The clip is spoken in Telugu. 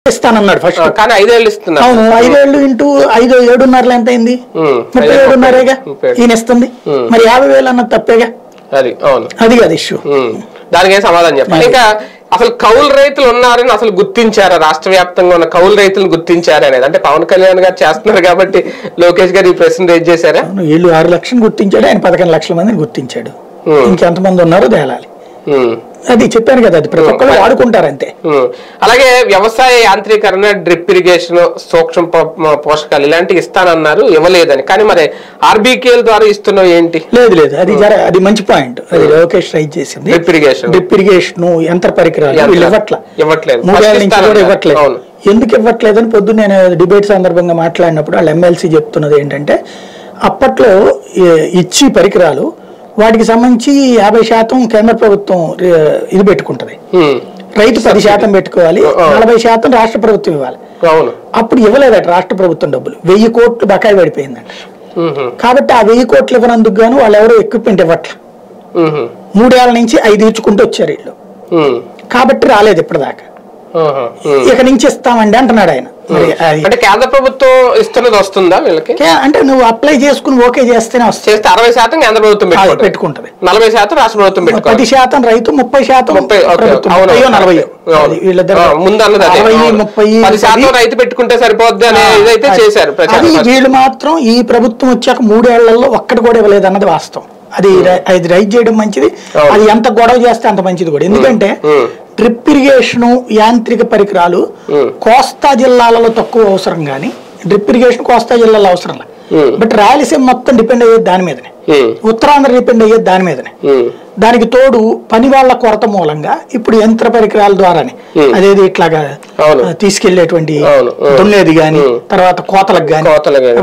ఇస్తానన్నాడు ఫస్ట్ ఆ, కానీ ఐదేళ్ళు ఇస్తున్నారు అవును ఐదేళ్ళు ఇంటూ ఐదు ఏడున్నరలు ఎంత అయింది ఉమ్, ముప్పై ఐదు, ఏడున్నరేగా ముప్పై ఏడు. ఈయన ఇస్తుంది మరి యాభై వేలు అన్నది తప్పేగా అది అవును అది కాదు ఇష్యూ ఉమ్, దానికి ఏం సమాధానం చెప్పాలి ఇంకా అసలు కౌలు రైతులు ఉన్నారని అసలు గుర్తించారా రాష్ట్ర వ్యాప్తంగా ఉన్న కౌలు రైతులను గుర్తించారా అనేది అంటే పవన్ కళ్యాణ్ గారు చేస్తున్నారు కాబట్టి లోకేష్ గారు ఈ ప్రశ్న రేజ్ చేశారా అవును వీళ్ళు ఆరు లక్షలు గుర్తించాడు ఆయన పదకొండు లక్షల మందిని గుర్తించాడు Hmm. ఇంకెంతమంది ఉన్నారో తేలాలి ఉమ్, అది చెప్పాను కదా అది ప్రతి ఒక్కళ్ళు వాడుకుంటారు అంతే ఉమ్. అలాగే వ్యవసాయ యాంత్రీకరణ డ్రిప్ ఇరిగేషన్ సూక్ష్మ పో- పోషకాలు ఇలాంటివి ఇస్తానన్నారు ఇవ్వలేదని కానీ మరి ఆర్బీకేల ద్వారా ఇస్తున్నావు ఏంటి లేదు లేదు అది జర అది మంచి పాయింట్ అది లోకేష్ రైజ్ చేసింది డ్రిప్ ఇరిగేషన్ డ్రిప్ ఇరిగేషన్ యంత్ర పరికరాలు యంత్ర- వీళ్ళు ఇవ్వట్ల ఇవ్వట్లేదు. మూడేళ్ల First నుంచి కూడా ఇస్తారన్నారు. ఇవ్వట్లేదు అవును. ఎందుకు ఇవ్వట్లేదని పొద్దున్న నేను డిబేట్ సందర్భంగా మాట్లాడినప్పుడు వాళ్ళు ఎమ్మెల్సీ చెప్తున్నది ఏంటంటే అప్పట్లో ఈ- ఇచ్చి పరికరాలు వాటికి సంబంధించి యాభై శాతం కేంద్ర ప్రభుత్వం రి- ఇది పెట్టుకుంటది ఉమ్, రైతు పది శాతం పెట్టుకోవాలి ఆ. నలభై శాతం రాష్ట్ర ప్రభుత్వం ఇవ్వాలి అవును అప్పుడు ఇవ్వలేదట రాష్ట్ర ప్రభుత్వం డబ్బులు వెయ్యి కోట్లు బకాయి పడిపోయిందంట ఉహు, కాబట్టి ఆ వెయ్యి కోట్లు ఇవ్వనందుకు గాను వాళ్ళు ఎవరో ఎక్విప్మెంట్ ఇవ్వట్ల ఉహు, మూడేళ్ల నుంచి ఐదు ఇచ్చుకుంటూ వచ్చారు వీళ్ళు ఉమ్, కాబట్టి రాలేదు ఇప్పటిదాకా ఆహా, ఉమ్. ఇక నుంచి ఇస్తామండి అంటున్నాడు ఆయన మరి అది అంటే కేంద్ర ప్రభుత్వం ఇస్తున్నది వస్తుందా వీళ్ళకి కే- అంటే నువ్వు అప్లై చేసుకుని ఓకే చేస్తేనే వస్తుంది చేస్తే అరవై శాతం కేంద్ర ప్రభుత్వం అది పెట్టుకుంటుంది పెట్టుకుంటది నలభై శాతం రాష్ట్ర ప్రభుత్వం పది పెట్టుకోవాలి శాతం రైతు ముప్పై శాతం ముప్పై ఓకే ప్రభుత్వం. అవును ముప్పయో నలభయో అవును. అది వీళ్ళిద్దరు ఆ, ముందు అన్నది అదే అరవై అవును. ముప్పై పది శాతం పది. రైతు పెట్టుకుంటే సరిపోద్ది అనే ఇదైతే అది- చేశారు అది ప్రచారం వీళ్ళు మాత్రం ఈ ప్రభుత్వం వచ్చాక మూడేళ్లలో ఒక్కటి కూడా ఇవ్వలేదు అన్నది వాస్తవం అది రై- అది రైట్ చేయడం మంచిది అవును. అది ఎంత గొడవ చేస్తే అంత మంచిది కూడా ఎందుకంటే ఉమ్. డ్రిప్ ఇరిగేషన్ యాంత్రిక పరికరాలు ఉమ్. కోస్తా జిల్లాలలో తక్కువ అవసరం కానీ డ్రిప్ ఇరిగేషన్ కోస్తా జిల్లాలో అవసరం లేదు ఉమ్. బట్ రాయలసీమ మొత్తం డిపెండ్ అయ్యేది దాని మీదనే ఉమ్, ఉత్తరాంధ్ర డిపెండ్ అయ్యేది దాని మీదనే ఉమ్, దానికి తోడు పని వాళ్ళ కొరత మూలంగా ఇప్పుడు యంత్ర పరికరాల ద్వారానే Hmm. అదేది ఇట్లాగా అవును. ఆ, తీసుకెళ్లేటువంటి అవును. Hmm. దున్నేది గాని Hmm. తర్వాత కోతలకు గాని కోతలు గాని.